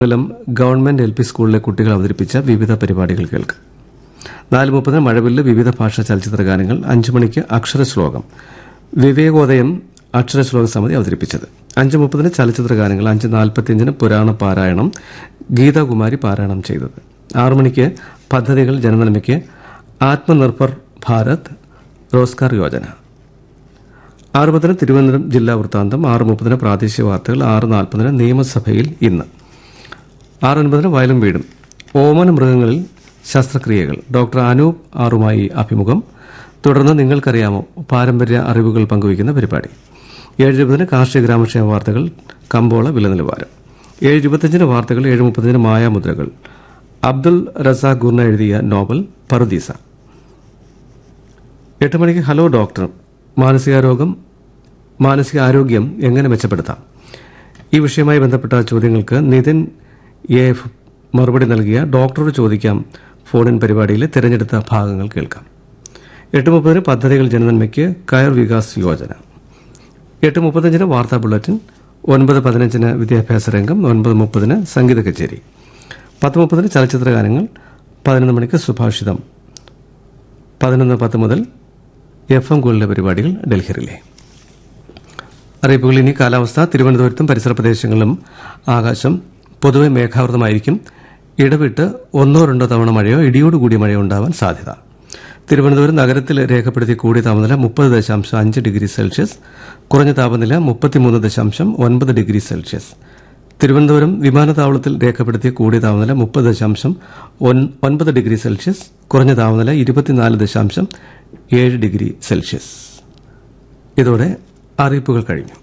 കൊല്ലം government L P സ്കൂളിലെ കുട്ടികൾ അവതരിപ്പിച്ച വിവിധ പരിപാടികൾ കേൾക്കാം നാല് മുപ്പതിന് മഴവില്ല് വിവിധ ഭാഷാ ചലച്ചിത്ര ഗാനങ്ങൾ അഞ്ചു മണിക്ക് അക്ഷരശ്ലോകം വിവേകോദയം അക്ഷരശ്ലോക സമിതി അവതരിപ്പിച്ചത് അഞ്ച് മുപ്പതിന് ചലച്ചിത്ര ഗാനങ്ങൾ അഞ്ച് നാൽപ്പത്തിയഞ്ചിന് പുരാണ പാരായണം ഗീതാകുമാരി പാരായണം ചെയ്തത് ആറു മണിക്ക് പദ്ധതികൾ ജനനന്മയ്ക്ക് ആത്മനിർഭർ ഭാരത് റോസ്കാർ യോജന ആറ് പത്തിന് തിരുവനന്തപുരം ജില്ലാ വൃത്താന്തം ആറ് മുപ്പതിന് പ്രാദേശിക വാർത്തകൾ ആറ് നാൽപ്പതിന് നിയമസഭയിൽ ഇന്ന് ആറ് അൻപതിന് വയലും വീടും ഓമന മൃഗങ്ങളിൽ ശസ്ത്രക്രിയകൾ ഡോക്ടർ അനൂപ് ആറുമായി അഭിമുഖം തുടർന്ന് നിങ്ങൾക്കറിയാമോ പാരമ്പര്യ അറിവുകൾ പങ്കുവയ്ക്കുന്ന പരിപാടി ഏഴ് ഇരുപതിന് കാർഷിക ഗ്രാമക്ഷേമ വാർത്തകൾ കമ്പോള വില നിലവാരം ഏഴ് ഇരുപത്തിയഞ്ചിന് വാർത്തകൾ ഏഴ് മുപ്പതിന് മായാമുദ്രകൾ അബ്ദുൾ റസാഖ് ഗുർണ എഴുതിയ നോവൽ പറുദീസ എട്ട് മണിക്ക് ഹലോ ഡോക്ടർ മാനസികാരോഗം മാനസിക ആരോഗ്യം എങ്ങനെ മെച്ചപ്പെടുത്താം ഈ വിഷയവുമായി ബന്ധപ്പെട്ട ചോദ്യങ്ങൾക്ക് നിതിൻ എ എഫ് മറുപടി നൽകിയ ഡോക്ടറോട് ചോദിക്കാം ഫോണിൻ പരിപാടിയിലെ തിരഞ്ഞെടുത്ത ഭാഗങ്ങൾ കേൾക്കാം എട്ട് മുപ്പതിന് പദ്ധതികൾ ജനനന്മയ്ക്ക് കയർ വികാസ് യോജന എട്ട് മുപ്പത്തഞ്ചിന് വാർത്താ ബുള്ളറ്റിൻ ഒൻപത് പതിനഞ്ചിന് വിദ്യാഭ്യാസ രംഗം ഒൻപത് മുപ്പതിന് സംഗീത കച്ചേരി പത്ത് മുപ്പതിന് ചലച്ചിത്ര ഗാനങ്ങൾ പതിനൊന്ന് മണിക്ക് സുഭാഷിതം പതിനൊന്ന് പത്ത് മുതൽ എഫ് എം ഗോളിലെ പരിപാടികൾ ഡൽഹിയിലെ അറിയിപ്പുകൾ ഇനി കാലാവസ്ഥ തിരുവനന്തപുരത്തും പരിസര പ്രദേശങ്ങളിലും ആകാശം പൊതുവെ മേഘാവൃതമായിരിക്കും ഇടവിട്ട് ഒന്നോ രണ്ടോ തവണ മഴയോ ഇടിയോടുകൂടിയ മഴയോ ഉണ്ടാവാൻ സാധ്യത തിരുവനന്തപുരം നഗരത്തിൽ രേഖപ്പെടുത്തിയ കൂടിയ താപനില മുപ്പത് ദശാംശം അഞ്ച് ഡിഗ്രി സെൽഷ്യസ് കുറഞ്ഞ താപനില മുപ്പത്തിമൂന്ന് ദശാംശം ഒൻപത് ഡിഗ്രി സെൽഷ്യസ് തിരുവനന്തപുരം വിമാനത്താവളത്തിൽ രേഖപ്പെടുത്തിയ കൂടിയ താപനില മുപ്പത് ദശാംശം ഒൻപത് ഡിഗ്രി സെൽഷ്യസ് കുറഞ്ഞ താപനില ഇരുപത്തിനാല് ദശാംശം ഏഴ് ഡിഗ്രി സെൽഷ്യസ് ഇതോടെ അറിയിപ്പുകൾ കഴിഞ്ഞു